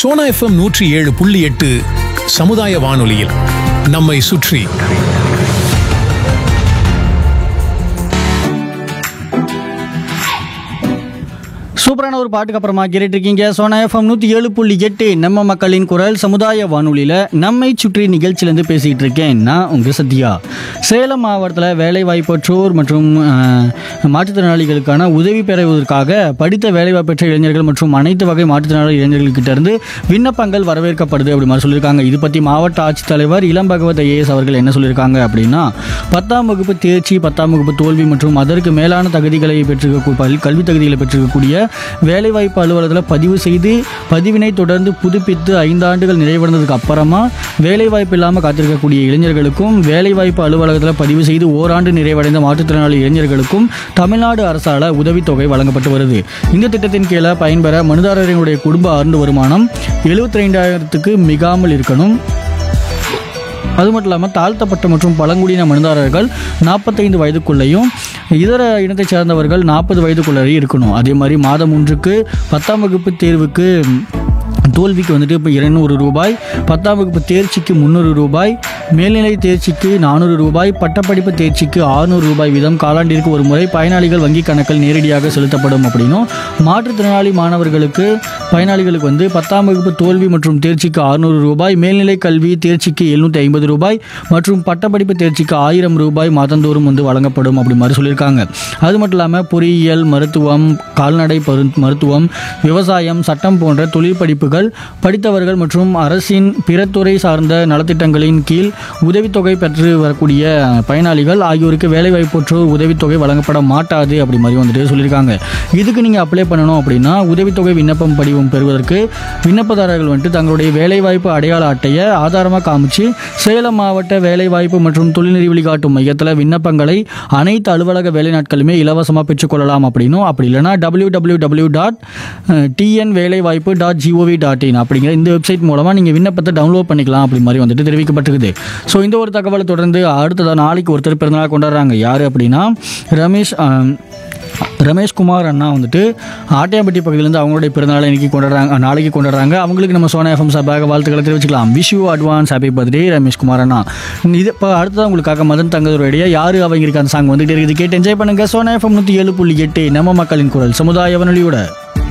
Sona FM நூற்றி ஏழு புள்ளி எட்டு சமுதாய வானொலியில் நம்மை சுற்றி சூப்பரான ஒரு பாட்டுக்கு அப்புறமா கேட்டுட்டு இருக்கீங்க சோனா எஃப்எம் நூற்றி ஏழு புள்ளி எட்டு நம்ம மக்களின் குரல் சமுதாய வானொலியில் நம்மை சுற்றி நிகழ்ச்சியிலேருந்து பேசிகிட்டு இருக்கேன் நான் உங்கள் சத்யா சேலம் மாவட்டத்தில் வேலைவாய்ப்பற்றோர் மற்றும் அஹ், மாற்றுத்திறனாளிகளுக்கான உதவி பெறுவதற்காக படித்த வேலைவாய்ப்பற்ற இளைஞர்கள் மற்றும் அனைத்து வகை மாற்றுத்திறனாளி இளைஞர்கள்கிட்ட இருந்து விண்ணப்பங்கள் வரவேற்கப்படுது அப்படி மாதிரி சொல்லியிருக்காங்க இது பற்றி மாவட்ட ஆட்சித்தலைவர் இளம் பகவத் ஐஏஎஸ் அவர்கள் என்ன சொல்லியிருக்காங்க அப்படின்னா பத்தாம் வகுப்பு தேர்ச்சி பத்தாம் வகுப்பு தோல்வி மற்றும் அதற்கு மேலான தகுதிகளை பெற்றிருக்க பல்- கல்வி தகுதிகளை பெற்றிருக்கக்கூடிய வேலைவாய்ப்பு அலுவலகத்தில் பதிவு செய்து பதிவினை தொடர்ந்து புதுப்பித்து ஐந்தாண்டுகள் நிறைவடைந்ததுக்கு அப்புறமா வேலைவாய்ப்பு இல்லாமல் காத்திருக்கக்கூடிய இளைஞர்களுக்கும் வேலைவாய்ப்பு அலுவலகத்தில் பதிவு செய்து ஓராண்டு நிறைவடைந்த மாற்றுத்திறனாளி இளைஞர்களுக்கும் தமிழ்நாடு அரசால் உதவித்தொகை வழங்கப்பட்டு வருது இந்த திட்டத்தின் கீழே பயன்பெற மனுதாரரினுடைய குடும்ப ஆண்டு வருமானம் எழுபத்தி ரெண்டாயிரத்துக்கு மிகாமல் இருக்கணும் அது மட்டும் இல்லாமல் தாழ்த்தப்பட்ட மற்றும் பழங்குடியின மனிதர்கள் நாற்பத்தைந்து வயதுக்குள்ளேயும் இதர இனத்தைச் சேர்ந்தவர்கள் நாற்பது வயதுக்குள்ளேயும் இருக்கணும் அதே மாதிரி மாதம் ஒன்றுக்கு பத்தாம் வகுப்பு தேர்வுக்கு தோல்விக்கு வந்துட்டு இப்போ இருநூறு ரூபாய் பத்தாம் வகுப்பு தேர்ச்சிக்கு முந்நூறு ரூபாய் மேல்நிலை தேர்ச்சிக்கு நானூறு ரூபாய் பட்டப்படிப்பு தேர்ச்சிக்கு ஆறுநூறு ரூபாய் வீதம் காலாண்டிற்கு ஒரு முறை பயனாளிகள் வங்கி கணக்கில் நேரடியாக செலுத்தப்படும் அப்படின்னும் மாற்றுத்திறனாளி மாணவர்களுக்கு பயனாளிகளுக்கு வந்து பத்தாம் வகுப்பு தோல்வி மற்றும் தேர்ச்சிக்கு ஆறுநூறு ரூபாய் மேல்நிலை கல்வி தேர்ச்சிக்கு எழுநூற்றி ஐம்பது ரூபாய் மற்றும் பட்டப்படிப்பு தேர்ச்சிக்கு ஆயிரம் ரூபாய் மாதந்தோறும் வந்து வழங்கப்படும் அப்படி மாதிரி சொல்லியிருக்காங்க அது மட்டும் இல்லாமல் பொறியியல் மருத்துவம் கால்நடை பரு மருத்துவம் விவசாயம் சட்டம் போன்ற தொழில் படிப்புகள் படித்தவர்கள் மற்றும் அரசின் பிற துறை சார்ந்த நலத்திட்டங்களின் கீழ் உதவித்தொகை பெற்று வரக்கூடிய பயனாளிகள் ஆகியோருக்கு வேலைவாய்ப்பற்றோர் உதவித்தொகை வழங்கப்பட மாட்டாது அப்படி மாதிரி வந்துட்டு சொல்லியிருக்காங்க இதுக்கு நீங்கள் அப்ளை பண்ணணும் அப்படின்னா உதவித்தொகை விண்ணப்பம் படிவம் பெறுவதற்கு விண்ணப்பதாரர்கள் வந்துட்டு தங்களுடைய வேலைவாய்ப்பு அடையாள அட்டையை ஆதாரமாக காமிச்சு சேலம் மாவட்ட வேலைவாய்ப்பு மற்றும் தொழில்நெறி வழிகாட்டும் மையத்தில் விண்ணப்பங்களை அனைத்து அலுவலக வேலை நாட்களுமே இலவசமாக பெற்றுக்கொள்ளலாம் அப்படின்னும் அப்படி இல்லைனா W W W dot TN Velaivaippu dot gov dot in அப்படிங்கிற இந்த வெப்சைட் மூலமாக நீங்கள் விண்ணப்பத்தை டவுன்லோட் பண்ணிக்கலாம் அப்படி மாதிரி வந்துட்டு தெரிவிக்கப்பட்டிருக்குது ஸோ இந்த ஒரு தகவலை தொடர்ந்து அடுத்ததாக நாளைக்கு ஒருத்தர் பிறந்தநாள் கொண்டாடுறாங்க யார் அப்படின்னா ரமேஷ் ஆம், ரமேஷ்குமார் அண்ணா வந்துட்டு ஆட்டியாம்பட்டி பகுதியிலேருந்து அவங்களுடைய பிறந்தநாளை இன்னைக்கு கொண்டாடுறாங்க நாளைக்கு கொண்டாடுறாங்க அவங்களுக்கு நம்ம சோனா எஃப்எம் சார்பாக வாழ்த்துக்களை தெரிவிச்சுக்கலாம் wish you advance happy birthday Rameshkumar அண்ணா இது இப்போ அடுத்ததான் உங்களுக்காக மதன் தங்கதுரையா யார் அவங்க இருக்க அந்த சாங் வந்துட்டு இருக்குது கேட்டு என்ஜாய் பண்ணுங்க சோனா எஃப்எம் நூற்றி ஏழு புள்ளி எட்டு நம்ம மக்களின் குரல் சமுதாய வானொலியோட